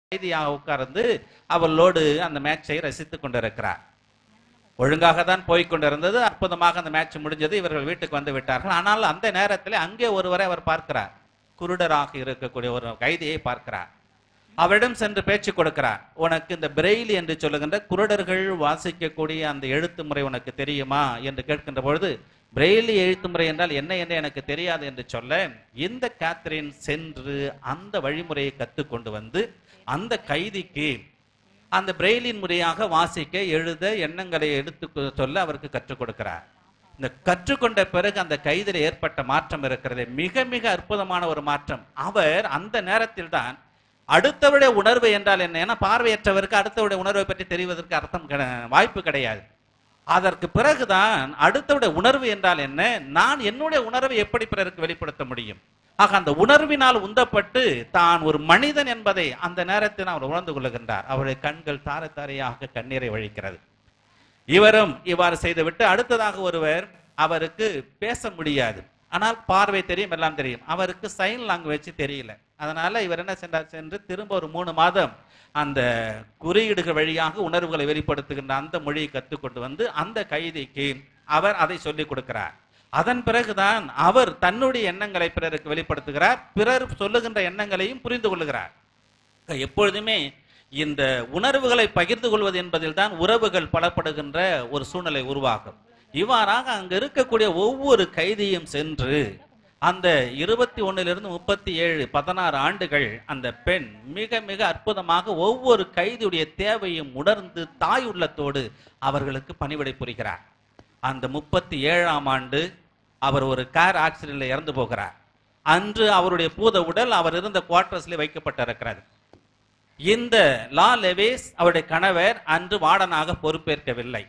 கைதியாக உட்கார்ந்து அவளோடு அந்த மேட்சை ரசித்துக் கொண்டிருக்கிறார் ஒழுங்காக தான் போய்க் கொண்டிருந்தது அற்புதமாக அந்த மேட்ச் முடிஞ்சது இவர்கள் வீட்டுக்கு வந்து விட்டார்கள் ஆனால் அந்த நேரத்தில் அங்கே ஒருவரை அவர் பார்க்கிறார் குருடராக இருக்கக்கூடிய ஒரு கைதியை பார்க்கிறார் அவரிடம் சென்று பேச்சு கொடுக்கிறார் உனக்கு இந்த பிரெய்லி என்று சொல்லுகின்ற குருடர்கள் வாசிக்கக்கூடிய அந்த எழுத்து முறை உனக்கு தெரியுமா என்று கேட்கின்ற பொழுது பிரெய்லி எழுத்து முறை என்றால் என்ன என்று எனக்கு தெரியாது என்று சொல்ல இந்த கேத்ரின் சென்று அந்த வழிமுறையை கற்றுக்கொண்டு வந்து அந்த கைதிக்கு அந்த பிரெய்லின் முறையாக வாசிக்க எழுத எண்ணங்களை எடுத்து கொ- சொல்ல அவருக்கு கற்றுக் கொடுக்கிறார் இந்த கற்றுக்கொண்ட பிறகு அந்த கைதில் ஏற்பட்ட மாற்றம் இருக்கிறது மிக மிக அற்புதமான ஒரு மாற்றம் அவர் அந்த நேரத்தில் தான் அடுத்தவருடைய உணர்வு என்றால் என்ன ஏன்னா பார்வையற்றவருக்கு அடுத்தவருடைய உணர்வை பற்றி தெரிவதற்கு அர்த்தம் கிடை- வாய்ப்பு கிடையாது அதற்கு பிறகுதான் அடுத்தவருடைய உணர்வு என்றால் என்ன நான் என்னுடைய உணர்வை எப்படி பிறருக்கு வெளிப்படுத்த முடியும் ஆக அந்த உணர்வினால் உந்தப்பட்டு தான் ஒரு மனிதன் என்பதை அந்த நேரத்தில் அவர் உணர்ந்து கொள்ளுகின்றார் அவருடைய கண்கள் தார தாரையாக கண்ணீரை வழிக்கிறது இவரும் இவ்வாறு செய்துவிட்டு அடுத்ததாக ஒருவர் அவருக்கு பேச முடியாது ஆனால் பார்வை தெரியும் எல்லாம் தெரியும் அவருக்கு சைன் லாங்குவேஜ் தெரியல அதனால இவர் என்ன சென்றார் சென்று திரும்ப ஒரு மூணு மாதம் அந்த குறியீடுகள் வழியாக உணர்வுகளை வெளிப்படுத்துகின்ற அந்த மொழியை கற்றுக்கொண்டு வந்து அந்த கைதிக்கு அவர் அதை சொல்லிக் கொடுக்கிறார் அதன் பிறகுதான் அவர் தன்னுடைய எண்ணங்களை பிறருக்கு வெளிப்படுத்துகிறார் பிறர் சொல்லுகின்ற எண்ணங்களையும் புரிந்து கொள்ளுகிறார் எப்பொழுதுமே இந்த உணர்வுகளை பகிர்ந்து கொள்வது என்பதில் தான் உறவுகள் பலப்படுகின்ற ஒரு சூழ்நிலை உருவாகும் இவ்வாறாக அங்க இருக்கக்கூடிய ஒவ்வொரு கைதியும் சென்று அந்த இருபத்தி ஒண்ணிலிருந்து முப்பத்தி ஏழு பதினாறு ஆண்டுகள் அந்த பெண் மிக மிக அற்புதமாக ஒவ்வொரு கைதியுடைய தேவையும் உணர்ந்து தாய் உள்ளத்தோடு அவர்களுக்கு பணிவிடை புரிகிறார் அந்த முப்பத்தி ஏழாம் ஆண்டு அவர் ஒரு கார் ஆக்சிடென்ட்ல இறந்து போகிறார் அன்று அவருடைய பூத உடல் அவர் இருந்த குவார்டர்ஸ்ல வைக்கப்பட்டிருக்கிறது இந்த லா லெவேஸ் அவருடைய கணவர் அன்று வார்டனாக பொறுப்பேற்கவில்லை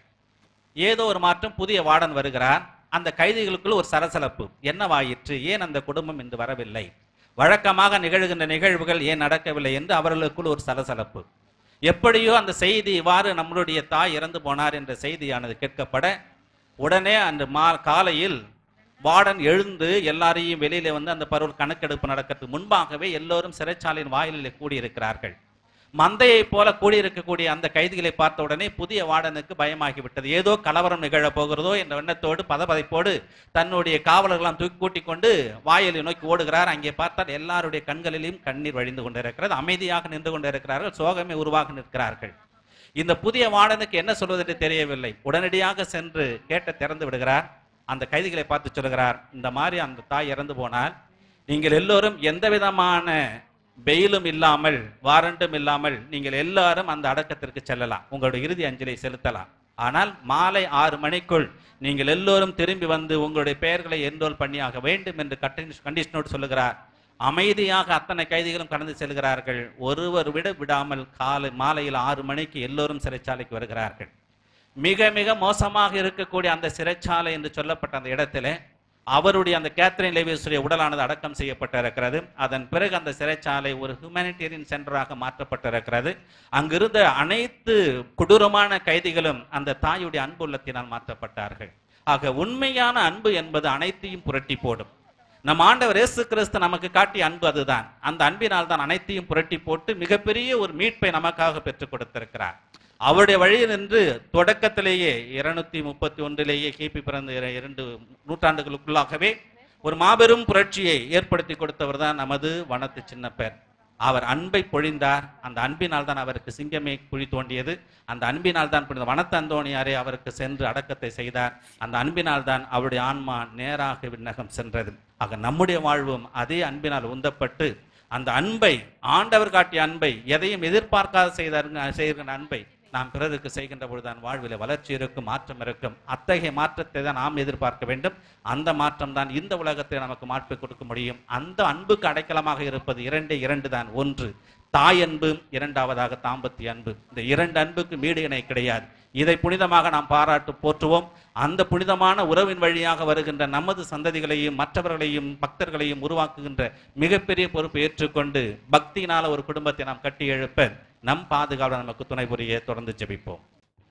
ஏதோ ஒரு மாற்றம் புதிய வார்டன் வருகிறார் அந்த கைதிகளுக்குள் ஒரு சலசலப்பு என்னவாயிற்று ஏன் அந்த குடும்பம் இன்று வரவில்லை வழக்கமாக நிகழ்கின்ற நிகழ்வுகள் ஏன் நடக்கவில்லை என்று அவர்களுக்குள் ஒரு சலசலப்பு எப்படியோ அந்த செய்தி இவ்வாறு நம்மளுடைய தாய் இறந்து போனார் என்ற செய்தியானது கேட்கப்பட உடனே அந்த மா காலையில் வார்டன் எழுந்து எல்லாரையும் வெளியில வந்து அந்த பருவ கணக்கெடுப்பு நடக்கிறதுக்கு முன்பாகவே எல்லோரும் சிறைச்சாலையின் வாயிலில் கூடியிருக்கிறார்கள் மந்தையைப் போல கூடியிருக்கக்கூடிய அந்த கைதிகளை பார்த்த உடனே புதிய வார்டனுக்கு பயமாகிவிட்டது ஏதோ கலவரம் நிகழப் போகிறதோ என்ற எண்ணத்தோடு பதபதைப்போடு தன்னுடைய காவலர்களாம் தூக்கி கூட்டிக் கொண்டு வாயிலை நோக்கி ஓடுகிறார் அங்கே பார்த்தால் எல்லாருடைய கண்களிலும் கண்ணீர் வழிந்து கொண்டிருக்கிறது அமைதியாக நின்று கொண்டிருக்கிறார்கள் சோகமே உருவாக நிற்கிறார்கள் இந்த புதிய வார்டனுக்கு என்ன சொல்வது என்று தெரியவில்லை உடனடியாக சென்று கேட்ட திறந்து விடுகிறார் அந்த கைதிகளை பார்த்து சொல்கிறார் இந்த மாதிரி அந்த தாய் இறந்து போனால் நீங்கள் எல்லோரும் எந்த விதமான பெயிலும் இல்லாமல் வாரண்டும் இல்லாமல் நீங்கள் எல்லாரும் அந்த அடக்கத்திற்கு செல்லலாம் உங்களுடைய இறுதி அஞ்சலி செலுத்தலாம் ஆனால் மாலை ஆறு மணிக்குள் நீங்கள் எல்லோரும் திரும்பி வந்து உங்களுடைய பெயர்களை என்ரோல் பண்ணியாக வேண்டும் என்று கண்டிஷனோடு சொல்லுகிறார் அமைதியாக அத்தனை கைதிகளும் கடந்து செல்கிறார்கள் ஒருவர் விட விடாமல் காலை மாலையில் ஆறு மணிக்கு எல்லோரும் சிறைச்சாலைக்கு வருகிறார்கள் மிக மிக மோசமாக இருக்கக்கூடிய அந்த சிறைச்சாலை என்று சொல்லப்பட்ட அந்த இடத்திலே அவருடைய அந்த கேத்ரின் லேவியஸுடைய உடலானது அடக்கம் செய்யப்பட்டிருக்கிறது அதன் பிறகு அந்த சிறைச்சாலை ஒரு ஹியூமனிடேரியன் சென்டராக மாற்றப்பட்டிருக்கிறது அங்கிருந்த அனைத்து கொடூரமான கைதிகளும் அந்த தாயுடைய அன்பு உள்ளத்தினால் மாற்றப்பட்டார்கள் ஆக உண்மையான அன்பு என்பது அனைத்தையும் புரட்டி போடும் நம் ஆண்டவர் இயேசு கிறிஸ்து நமக்கு காட்டிய அன்பு அதுதான் அந்த அன்பினால் தான் அனைத்தையும் புரட்டி போட்டு மிகப்பெரிய ஒரு மீட்பை நமக்காக பெற்றுக் கொடுத்திருக்கிறார் அவருடைய வழியில் நின்று தொடக்கத்திலேயே இருநூத்தி முப்பத்தி ஒன்றிலேயே கிபி பிறந்த இர- இரண்டு நூற்றாண்டுகளுக்குள்ளாகவே ஒரு மாபெரும் புரட்சியை ஏற்படுத்தி கொடுத்தவர் தான் நமது வனத்து சின்னப்பர் அவர் அன்பை பொழிந்தார் அந்த அன்பினால் தான் அவருக்கு சிங்கமே குழி தோண்டியது அந்த அன்பினால் தான் புனித வனத்து அந்தோணியாரே அவருக்கு சென்று அடக்கத்தை செய்தார் அந்த அன்பினால் தான் அவருடைய ஆன்மா நேராக விண்ணகம் சென்றது ஆக நம்முடைய வாழ்வும் அதே அன்பினால் உந்தப்பட்டு அந்த அன்பை ஆண்டவர் காட்டிய அன்பை எதையும் எதிர்பார்க்காத செய்தாருங்க செய்கிற அன்பை நாம் பிறருக்கு செய்கின்ற பொழுதுதான் வாழ்வில் வளர்ச்சி இருக்கும் மாற்றம் இருக்கும் அத்தகைய மாற்றத்தை தான் நாம் எதிர்பார்க்க வேண்டும் அந்த மாற்றம் தான் இந்த உலகத்தை நமக்கு மாற்றி கொடுக்க முடியும் அந்த அன்புக்கு அடைக்கலமாக இருப்பது இரண்டே இரண்டு தான் ஒன்று தாய் அன்பு இரண்டாவதாக தாம்பத்திய அன்பு இந்த இரண்டு அன்புக்கு மீடு இணை கிடையாது இதை புனிதமாக நாம் பாராட்டு போற்றுவோம் அந்த புனிதமான உறவின் வழியாக வருகின்ற நமது சந்ததிகளையும் மற்றவர்களையும் பக்தர்களையும் உருவாக்குகின்ற மிகப்பெரிய பொறுப்பை ஏற்றுக்கொண்டு பக்தியினால ஒரு குடும்பத்தை நாம் கட்டி எழுப்ப நம் பாதுகாவலர் நமக்கு துணை புரிய தொடர்ந்து ஜெபிப்போம்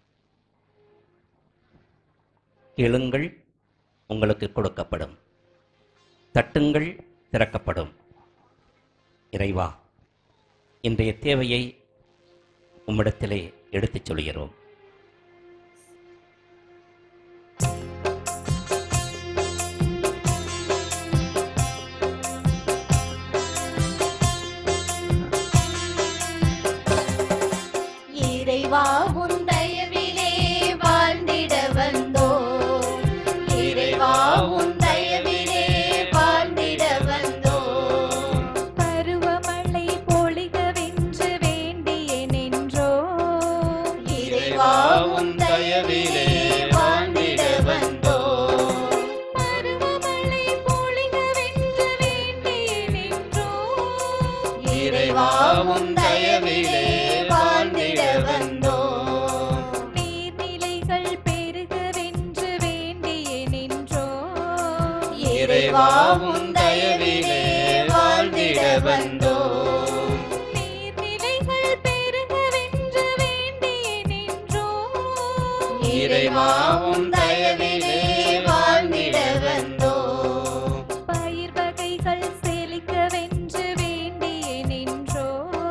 எழுங்கள் உங்களுக்கு கொடுக்கப்படும் தட்டுங்கள் திறக்கப்படும் இறைவா இன்றைய தேவையை உம்மிடத்திலே எடுத்துச் சொல்கிறோம் இறைவா உன் தயவிலே வாழ்ந்திட வந்தோம் இறைவா உன் தயவிலே வாழ்ந்திட வந்தோம் பருவமழை பொழிகவென்று வேண்டிய நின்றோ இறைவா உன் தயவிலே வாழ்ந்திட வந்தோம் பருவமழை பொழிகவென்று வேண்டிய நின்றோ இறைவா உன் தயவிலே வாழ்ந்திட வந்தோம் நீர்நிலைகள் பெருகவென்று வேண்டிய நின்றோ இறைவா உன் தயவிலே வாழ்ந்திட வந்தோம் நீர்நிலைகள் பெருகவென்று வேண்டிய நின்றோ இறைவா உன் தயவிலே வாழ்ந்திட வந்தோம் பயிர் வகைகள் செழிக்கவென்று வேண்டிய நின்றோ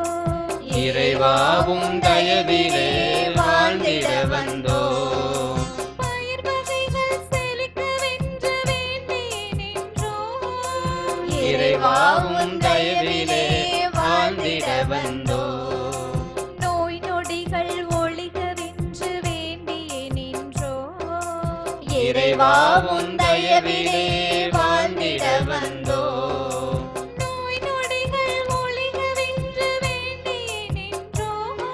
இறைவா உன் தயவிலே வாழ்ந்திட வந்தோம் பயிர் வகைகள் செழிக்கவென்று வேண்டிய நின்றோ இறைவா உன் தயவிலே வாழ்ந்திட வந்தோம் நோய் நொடிகள் ஒழிகவென்று வேண்டிய நின்றோ இறைவா உன் தயவிலே வாழ்ந்திட வந்தோம் நோய் நொடிகள் ஒழிகவென்று வேண்டிய நின்றோ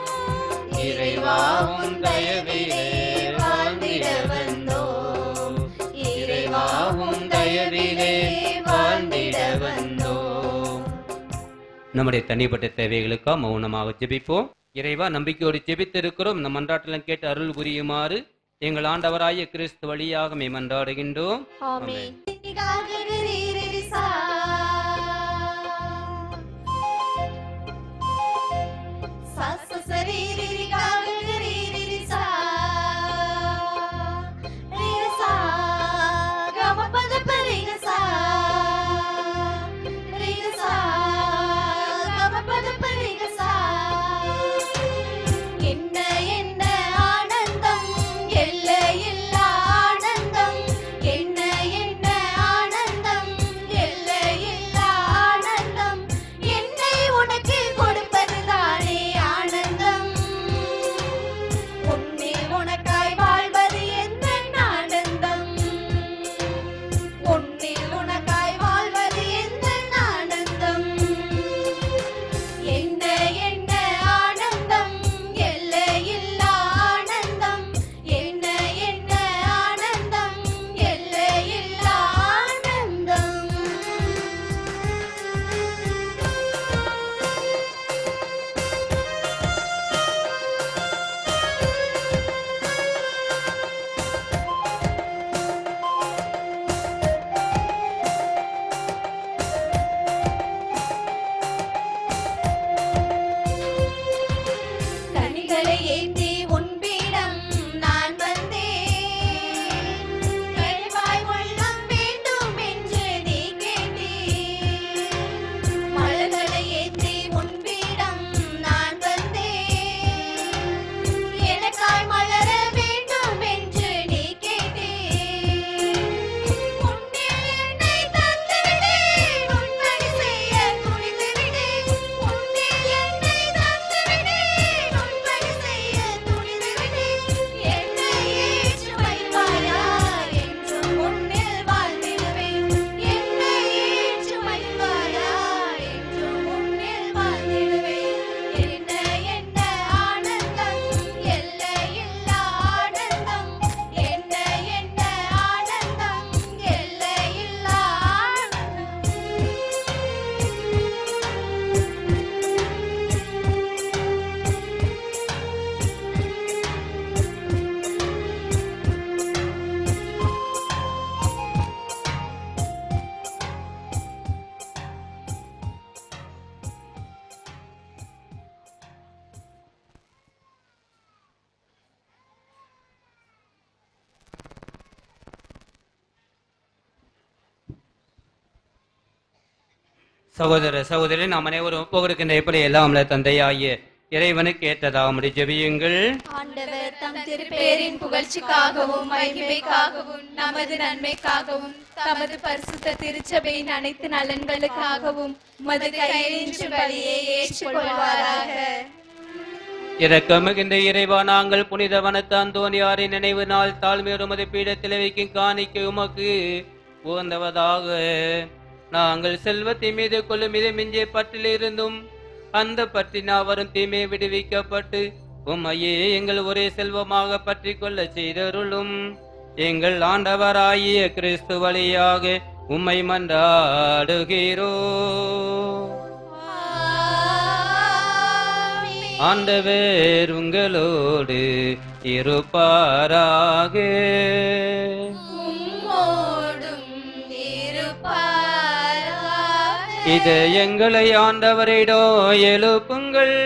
இறைவா உன் தயவிலே வாழ்ந்திட வந்தோம் இறைவா உன் தயவிலே வாழ்ந்திட வந்தோம் நம்முடைய தனிப்பட்ட தேவைகளுக்காக மௌனமாக ஜெபிப்போம் இறைவா நம்பிக்கையோடு ஜெபித்திருக்கிறோம் இந்த மன்றாட்டெல்லாம் கேட்டு அருள் புரியுமாறு எங்கள் ஆண்டவராய கிறிஸ்து வழியாக மே மன்றாடுகின்றோம் ஆமென் என்ன என்ன ஆனந்தம் எல்லையில்லா ஆனந்தம் என்ன என்ன ஆனந்தம் எல்லையில்லா ஆனந்தம் என்னை உனக்கு கொடுப்பதுதானே ஆனந்தம் உன்னில் உனக்காய் வாழ்வது எந்த ஆனந்தம் உன்னில் உனக்காய் வாழ்வது எந்த ஆனந்தம் என்ன என்ன ஆனந்தம் எல்லையில்லா ஆனந்தம் என்ன என்ன ஆனந்தம் எல்லையில்லா ஆனந்தம் கனிகளை ஏந்தி உன்பிடம் நான் வந்தேன் கழிவாய் உள்ளம் வேண்டும் என்று நீ கேட்டீர் மலர்களை ஏந்தி உன்பிடம் நான் வந்தேன் எனக்காய் மலர வேண்டும் என்று நீ கேட்டீர் உன்னில் என்னை தந்துவிட்டேன் உன்படி செய்ய துணிந்துவிட்டேன் உன்னில் என்னை தந்துவிட்டேன் உன்படி செய்ய துணிந்துவிட்டேன் என்னை ஏற்று வைப்பாயா என்றும் உன்னில் வாழ்ந்திடுவேன் என்னை ஏற்று வைப்பாயா என்றும் உன்னில் வாழ்ந்திடுவேன் என்ன என்ன ஆனந்தம் எல்லையில்லா ஆனந்தம் என்ன என்ன ஆனந்தம் எல்லையில்லா ஆனந்தம் சகோதர சகோதரி நாம் அனைவரும் ஒப்புக்கொடுக்கின்ற எப்படி எல்லாம் நம்மள தந்தையாகிய இறைவனுக்கு ஏற்றதாமடி ஜெபியுங்கள் ஆண்டவர் தம் திருப்பேரின் புகழ்ச்சிக்காகவும் மகிமைக்காகவும் நமது நன்மைக்காகவும் தமது பரிசுத்த திருச்சபையின் அனைத்து நலன்களுக்காகவும் உமது கையிலின்று பலியை ஏற்றுக்கொள்வாராக இரக்கமிகுந்த இறைவா நாங்கள் புனித வனத்து அந்தோனியாரின் நினைவு நாள் தாழ்மையோடு உமது பீடத்தில் வைக்கும் காணிக்கை உமக்கு உகந்தவதாக நாங்கள் செல்வத்தை மீது கொள்ளும் மீது மிஞ்சிய பற்றிலிருந்தும் அந்த பற்றினா வரும் தீமை விடுவிக்கப்பட்டு உம்மையே எங்கள் ஒரே செல்வமாக பற்றி கொள்ள செய்தருளும் எங்கள் ஆண்டவராகிய கிறிஸ்து வழியாக உம்மை மன்றாடுகிறோ ஆண்டவர் உங்களோடு இருப்பாராக உம்மோடும் இருப்பாராக. இது எங்களை ஆண்டவரிடோ எழுப்புங்கள்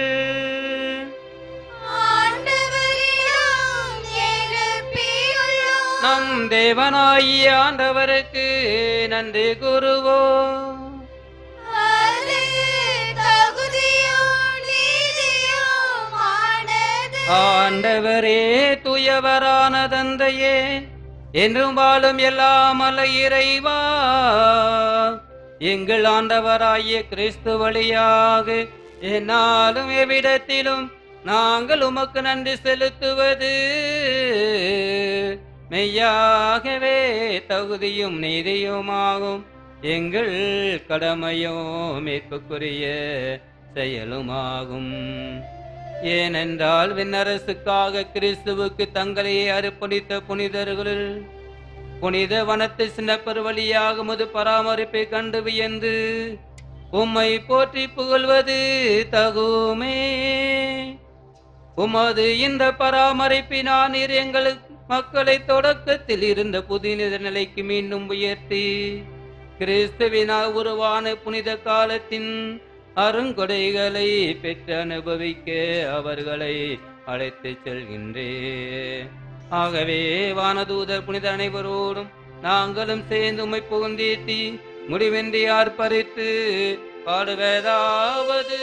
ஆண்டவரிடம் எழுப்பியுள்ளோம். நம் தேவனாகிய ஆண்டவருக்கு நன்றி கூறுவோம் அது தகுதியும் நீதியுமானது. ஆண்டவரே துயவரான தந்தையே என்றும் வாழும் எல்லாம் அல்ல இறைவா எங்கள் ஆண்டவராகிய கிறிஸ்து வழியாக என்னாலும் எவ்விடத்திலும் நாங்கள் உமக்கு நன்றி செலுத்துவது மெய்யாகவே தகுதியும் நீதியுமாகும் எங்கள் கடமையோ மீட்புக்குரிய செயலுமாகும் ஏனென்றால் விண்ணரசுக்காக கிறிஸ்துவுக்கு தங்களையே அர்ப்பணித்த புனிதர்களில் புனித வனத்து சின்னப்பர் வழியாக முது பராமரிப்பை கண்டு வியந்து உம்மை போற்றி புகழ்வது தகுமே உமது இந்த பராமரிப்பினால் நீர் எங்கள் மக்களை தொடக்கத்தில் இருந்த புதிய நிலைக்கு மீண்டும் உயர்த்தி கிறிஸ்துவினால் உருவான புனித காலத்தின் அருங்கொடைகளை பெற்று அனுபவிக்க அவர்களை அழைத்து செல்கின்றே ஆகவே வானதூதர் புனித அனைவரோடும் நாங்களும் சேர்ந்து உம்மை புகுந்தேத்தி முடிவின்றி ஆர்ப்பரித்து பாடுவதாவது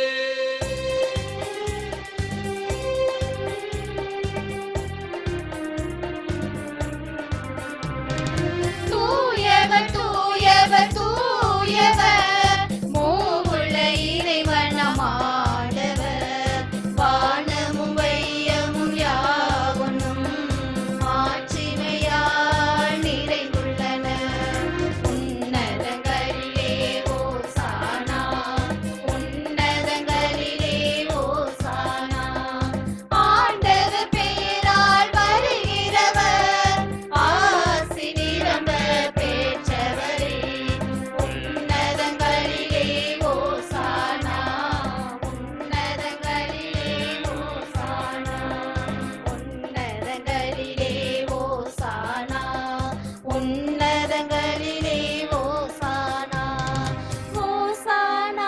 தூயவர் தூயவர் தூயவர் மூவுள்ள இறைவனம் ஆண்டவர் வானமும் வையமும் யாவனும் மாட்சிமையால் நிறைந்துள்ளன உன்னதங்களிலே ஓசானா உன்னதங்களிலே ஓசானா ஆண்டவர் பெயரால் வருகிறவர் ஆசி நிரம்ப பெற்றவரே உன்னதங்களிலே ஓசானா உன்னதங்களிலே ஓசானா உன்னதங்களிலே ஓசானா உன்னதங்களிலே ஓசானா ஓசானா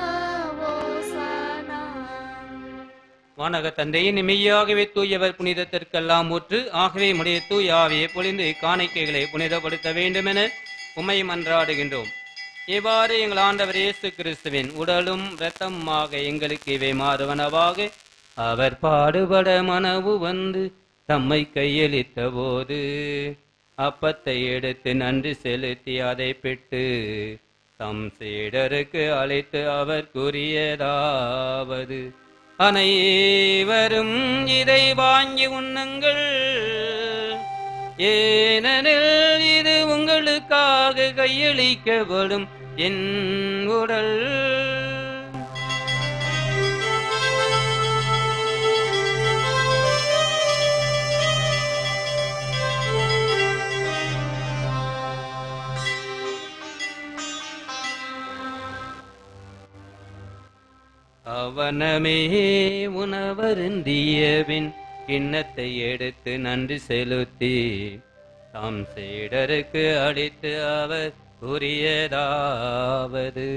ஓசானா வானக தந்தையே நிமையாகவே தூயவர் புனிதத்திற்கெல்லாம் ஊற்று ஆகவே உடைய தூய ஆவியை பொழிந்து காணிக்கைகளை புனிதப்படுத்த வேண்டுமென உம்மை மன்றாடுகின்றோம் இவ்வாறு எங்கள் ஆண்டவர் இயேசு கிறிஸ்துவின் உடலும் இரத்தமுமாக எங்களுக்கு இவை மாறுவனவாக அவர் பாடுபட மனவு வந்து தம்மை கையளித்த போது அப்பத்தை எடுத்து நன்றி செலுத்தி அதை பெற்று தம் சீடருக்கு அழைத்து அவர் கூறியதாவது அனைவரும் இதை வாங்கி உண்ணுங்கள் ஏனெனில் இது உங்களுக்காக கையளிக்கப்படும் என் உடல் அவனமே உணவருந்தியபின் கிண்ணத்தை எடுத்து நன்றி செலுத்தி தாம் சீடருக்கு அளித்து அவர் கூறியதாவது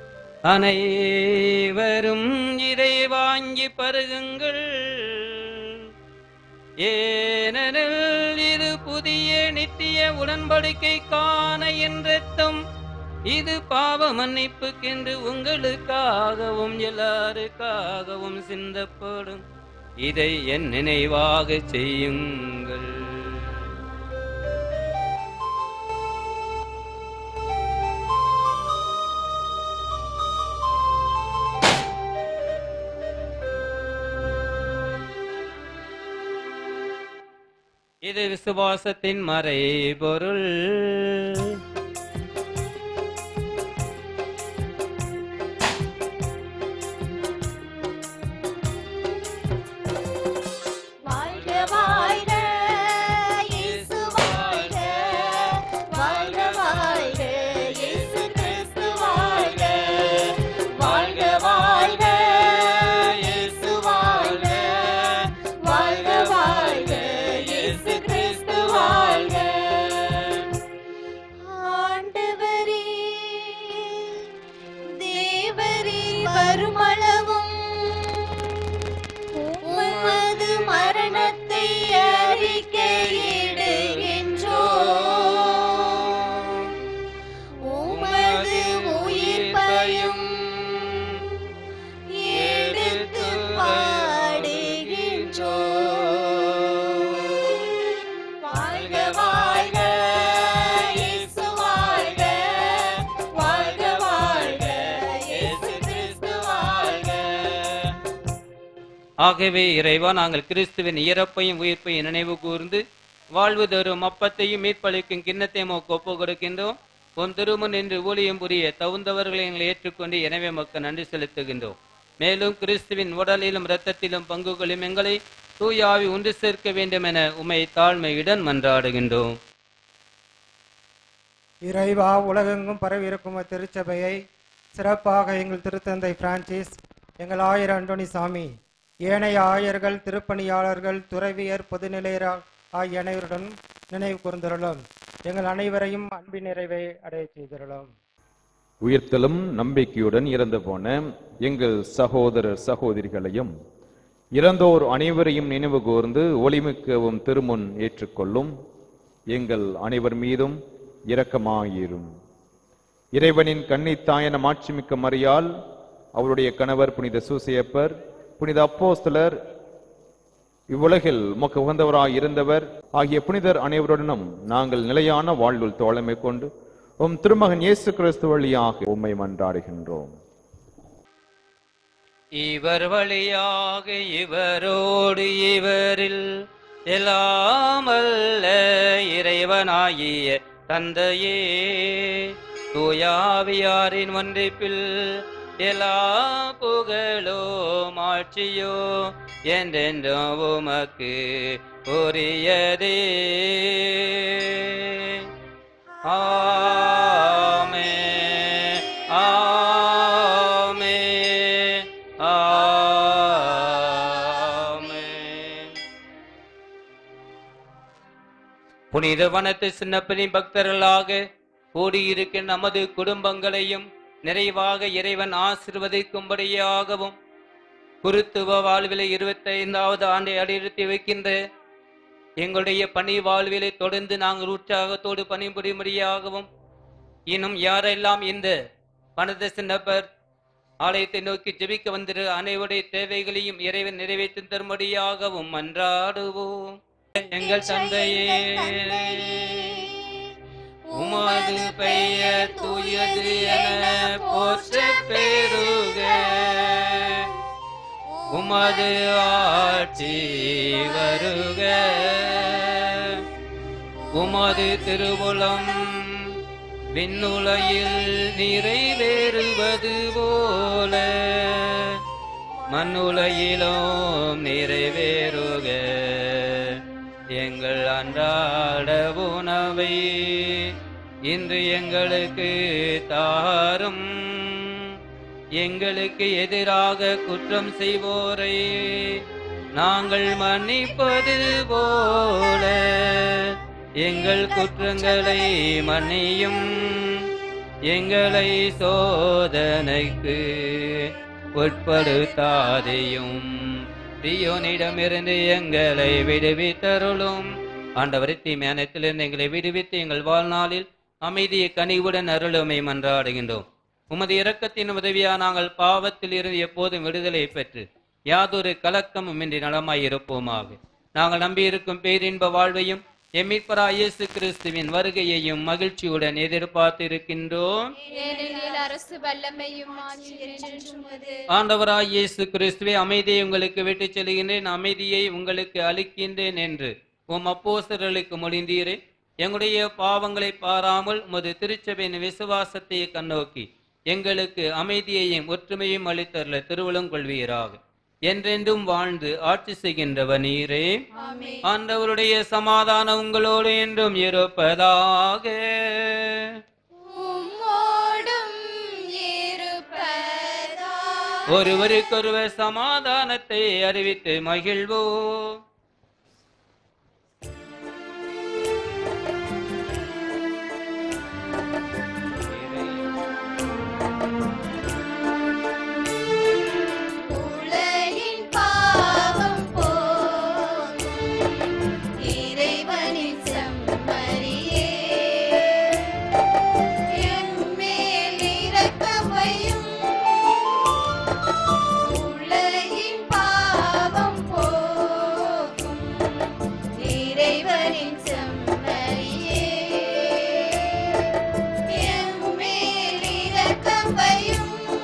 அனைவரும் இதை வாங்கி பருகுங்கள் ஏனெனில் இது புதிய நித்திய உடன்படிக்கைக்கான என் ரத்தம் இது பாவ மன்னிப்புக்கென்று உங்களுக்காகவும் எல்லாருக்காகவும் சிந்தப்படும் இதை என் நினைவாக செய்யுங்கள் இது விசுவாசத்தின் மறைபொருள் வாழ்க வாழ்க இயேசு வாழ்க வாழ்க வாழ்க இயேசு கிறிஸ்து வாழ்க வாழ்க வாழ்க இயேசு வாழ்க வாழ்க வாழ்க இயேசு கிறிஸ்து வாழ்க ஆண்டவரே தேவரே வருமளவும் உமது மரணத்தை அறிக்கையிடுகின்றோ உமது உயிர்ப்பையும் எடுத்து பாடுகின்றோ வாழ்க வாழ்க இயேசு வாழ்க வாழ்க வாழ்க இயேசு கிறிஸ்து வாழ்க ஆகவே இறைவா நாங்கள் கிறிஸ்துவின் இறப்பையும் உயிர்ப்பையும் நினைவு கூர்ந்து வாழ்வு தரும் அப்பத்தையும் மீட்பளிக்கும் கிண்ணத்தையும் உமக்கு ஒப்பு கொடுக்கின்றோம் உன் திருமன் என்று ஊழியம் புரிய தகுந்தவர்களை எங்களை ஏற்றுக்கொண்டு எனவே மக்கள் நன்றி செலுத்துகின்றோம் மேலும் கிறிஸ்துவின் உடலிலும் இரத்தத்திலும் பங்கு கொள்ளும் எங்களை தூயாவி ஒன்று சேர்க்க வேண்டும் என உமை தாழ்மையுடன் மன்றாடுகின்றோம் இறைவா உலகெங்கும் பரவியிருக்கும் திருச்சபையை சிறப்பாக எங்கள் திருத்தந்தை பிரான்சிஸ் எங்கள் ஆயர் அண்டோனி சாமி ஏனைய ஆயர்கள் திருப்பணியாளர்கள் துறவியர் பொதுநிலையர் ஆகிய அனைவருடன் நினைவு கூர்ந்தருளும் எங்கள் அனைவரையும் அன்பின் நிறைவை அடையச் செய்திருளும் உயிர்த்தலும் நம்பிக்கையுடன் இறந்து போன எங்கள் சகோதரர் சகோதரிகளையும் இறந்தோர் அனைவரையும் நினைவு கூர்ந்து ஒளிமிக்கவும் திருமுன் ஏற்றுக்கொள்ளும் எங்கள் அனைவர் மீதும் இரக்கமாயிரும் இறைவனின் கன்னித்தாயன மாட்சிமிக்க மறியால் அவருடைய கணவர் புனித சூசையப்பர் புனித அப்போஸ்தலர் இவ்வுலகில் உமக்கு உகந்தவராய் இருந்தவர் ஆகிய புனிதர் அனைவருடனும் நாங்கள் நிலையான வாழ்வில் தோழமை கொண்டு உம் திருமகன் இயேசு கிறிஸ்து வழியாக உம்மை மன்றாடுகின்றோம் இவர் வழியாக இவரோடு இவரில் எல்லாமல்ல இறைவனாகிய தந்தையே தூயாவியாரின் ஒன்றிப்பில் எல்லா புகழோ மாட்சியோ என்றென்றும் உமக்கு உரியதே ஆமே ஆமே ஆமே புனித வனத்து சின்னப்பனி பக்தர்களாக கூடியிருக்க நமது குடும்பங்களையும் நிறைவாக இறைவன் ஆசிர்வதிக்கும்படியாகவும் குருத்துவ வாழ்விலை இருபத்தைந்தாவது ஆண்டை அடிநிறுத்தி வைக்கின்ற எங்களுடைய பணி வாழ்விலை தொடர்ந்து நாங்கள் உற்சாகத்தோடு பணிபுரியும்படியாகவும் இன்னும் யாரெல்லாம் இந்த பணத சின்னப்பர் ஆலயத்தை நோக்கி ஜெபிக்க வந்திரு அனைவருடைய தேவைகளையும் இறைவன் நிறைவேற்றி தரும்படியாகவும் மன்றாடுவோம் எங்கள் தந்தையே உமது பெயர் தூயது என போற்ற பெருக உமது ஆட்சி வருக உமது திருவுளம் விண்ணுலையில் நிறைவேறுவது போல மண்ணுலையிலும் நிறைவேறுக எங்கள் அன்றாட உணவை இன்று எங்களுக்கு தாரும் எங்களுக்கு எதிராக குற்றம் செய்வோரை நாங்கள் மன்னிப்பது போல எங்கள் குற்றங்களை மன்னியும் எங்களை சோதனைக்கு உட்படுத்தாதையும் தீயோனிடமிருந்து எங்களை விடுவித்தருளும் ஆண்டவரை தீமையானத்திலிருந்து எங்களை விடுவித்து எங்கள் வாழ்நாளில் அமைதியை கனிவுடன் அருளுமை மன்றாடுகின்றோம் உமது இரக்கத்தின் உதவியா நாங்கள் பாவத்தில் இருந்து எப்போதும் விடுதலை பெற்று யாதொரு கலக்கமும் இன்றி நலமாய் இருப்போமாக நாங்கள் நம்பியிருக்கும் பேரின்ப வாழ்வையும் எம்மிப்பரா இயேசு கிறிஸ்துவின் வருகையையும் மகிழ்ச்சியுடன் எதிர்பார்த்து இருக்கின்றோம் ஏனெனில் அரசு வல்லமையும் ஆட்சியும் என்றென்றும் உமது. ஆண்டவராய் இயேசு கிறிஸ்துவே அமைதியை உங்களுக்கு விட்டுச் செல்கின்றேன் அமைதியை உங்களுக்கு அளிக்கின்றேன் என்று உம் அப்போஸ்தலர்களுக்கு மொழிந்தீரே எங்களுடைய பாவங்களை பாராமல் உமது திருச்சபையின் விசுவாசத்தை கண்ணோக்கி எங்களுக்கு அமைதியையும் ஒற்றுமையும் அளித்தருள திருவுளம் கொள்வீராக என்றென்றும் வாழ்ந்து ஆட்சி செய்கின்றவர் நீரே ஆமென். ஆண்டவருடைய சமாதானம் உங்களோடு என்றும் இருப்பதாக உம்மோடும் இருப்பதா ஒருவருக்கொருவர் சமாதானத்தை அறிவித்து மகிழ்வோம் உலகின் பாவம் போக்கும் இறைவனின் செம்மறியே எம்மேல் இரக்கம் வையும் உலகின் பாவம் போக்கும் இறைவனின் செம்மறியே எம்மேல் இரக்கம் வையும்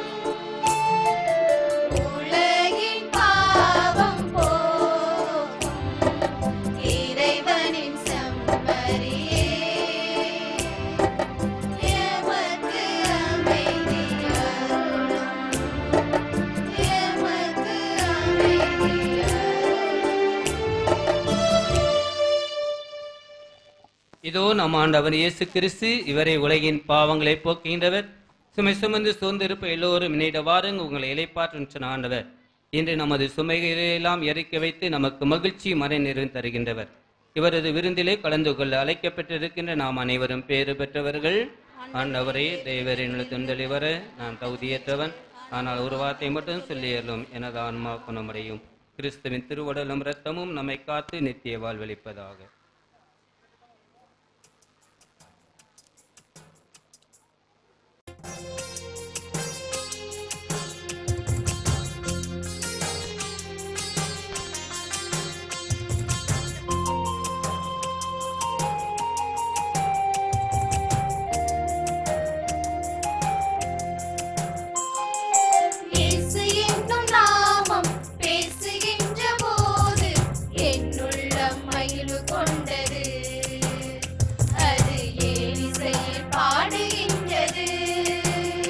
உலகின் பாவம் போக்கும் இறைவனின் செம்மறியே எமக்கு அமைதி அருளும் எமக்கு அமைதி இதோ நம் ஆண்டவர் இயேசு கிறிஸ்து இவரை உலகின் பாவங்களை போக்குகின்றவர் சுமை சுமந்து சோர்ந்திருப்ப எல்லோரும் இணைட வாருங்க உங்களை இலைப்பாற்றும் சொன்ன ஆண்டவர் இன்று நமது சுமைகளை எல்லாம் இறக்கி வைத்து நமக்கு மகிழ்ச்சி மறை நிறைவு தருகின்றவர் இவரது விருந்திலே கலந்து கொள்ள அழைக்கப்பட்டிருக்கின்ற நாம் அனைவரும் பேறு பெற்றவர்கள் ஆண்டவரே தேவரின் துண்டலிவர நான் தகுதியற்றவன் ஆனால் ஒரு வார்த்தை மட்டும் சொல்லியலும் எனது ஆன்மா குணமடையும் கிறிஸ்துவின் திருவடலும் இரத்தமும் நம்மை காத்து நித்திய வாழ்வளிப்பதாக இயேசு என்னும் நாமம் பேசுகின்ற போது என்னுள்ளம் மகிழ்வு கொண்டது அது ஏலிசையில் பாடுகின்றது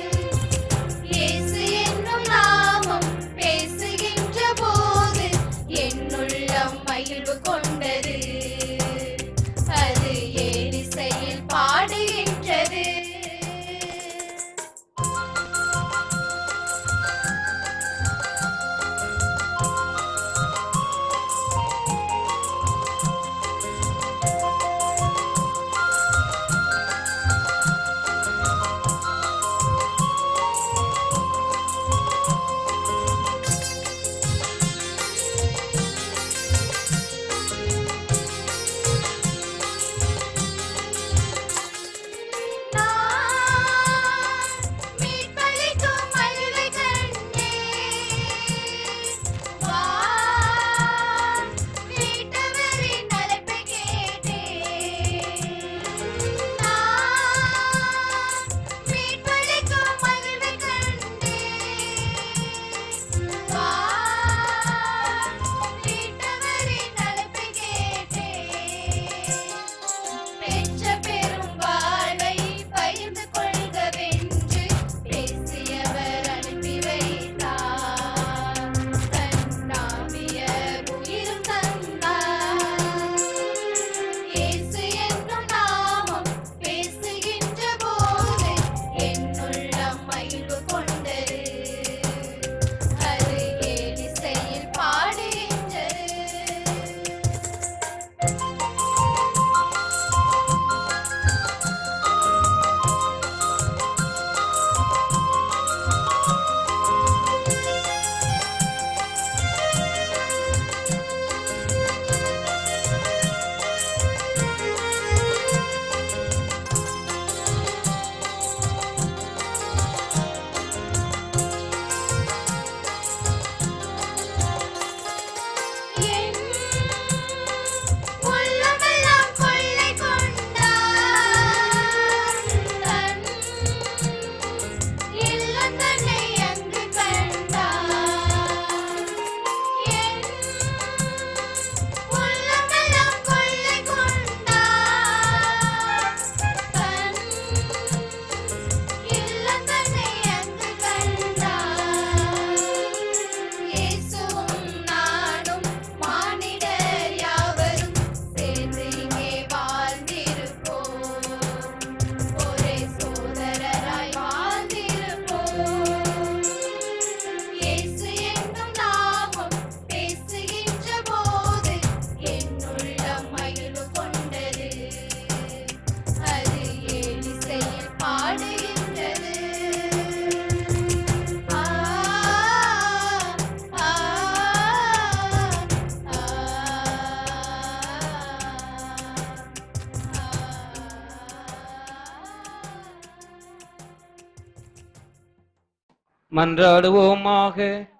மன்றாடுவோமாக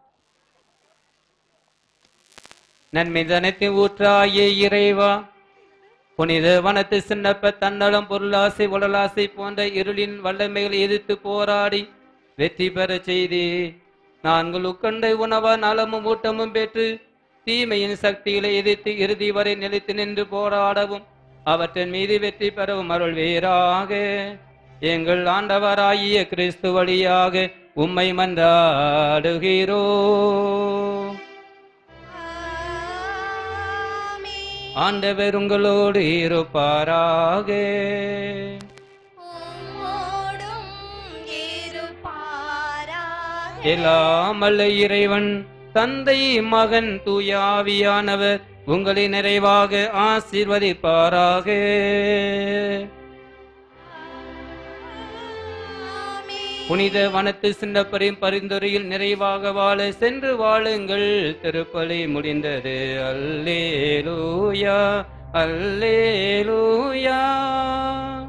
நன்மை தனத்தை ஊற்றாயே இறைவா புனித வனத்து சின்னப்ப தன்னலம் பொருளாசை உடலாசை போன்ற இருளின் வல்லமைகளை எதிர்த்து போராடி வெற்றி பெறச் செய்தே நான்கு உட்கொண்ட உணவ நலமும் ஊட்டமும் பெற்று தீமையின் சக்திகளை எதிர்த்து இறுதி வரை நிலைத்து நின்று போராடவும் அவற்றின் மீது வெற்றி பெறவும் அருள் வேறாக எங்கள் ஆண்டவராகிய கிறிஸ்து வழியாக உம்மை மன்றாடுகிறோ ஆண்டவர் உங்களோடு இருப்பாராக உம்மோடும் இருப்பாராக. எல்லாம் அல்ல இறைவன் தந்தை மகன் தூயாவியானவர் உங்களை நிறைவாக ஆசீர்வதிப்பாராக ஆமென். புனித வனத்து சின்னப்பரின் பரிந்துரையில் நிறைவாக வாழ சென்று வாழுங்கள் திருப்பலி முடிந்தது அல்லேலூயா அல்லேலூயா